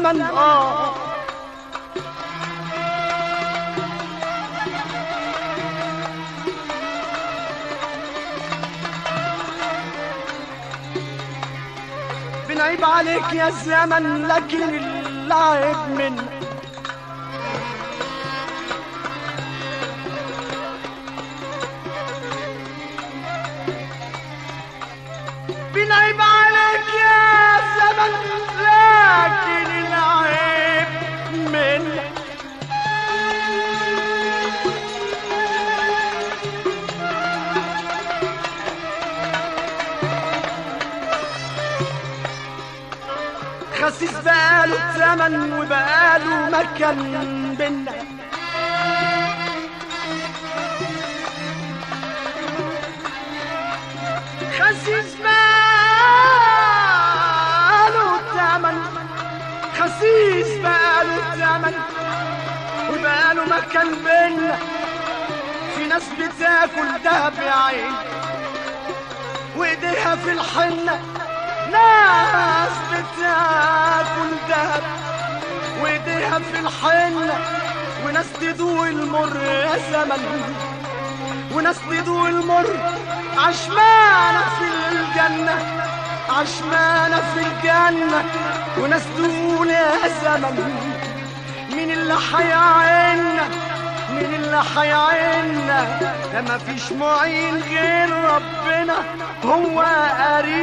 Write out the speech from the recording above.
الزمن اه بنعيب عليك يا الزمن لكن العيب منك بنعيب عليك يا زمن لكن العيب منك خسيس بقاله الزمن وبقاله مكان بينا خسيس بقاله الزمن خسيس بقاله الزمن وبقاله مكان بينا في ناس بتاكل دهب يا عين وايديها في الحنه ناس بتاكل دهب وايديها في الحنة وناس تدوق المر يا زمن وناس تدوق المر عشمانة في الجنة عشمانة في الجنة وناس تقول يا زمن مين اللي حيعنا مين اللي حيعنا ده مفيش معين غير ربنا هو قريب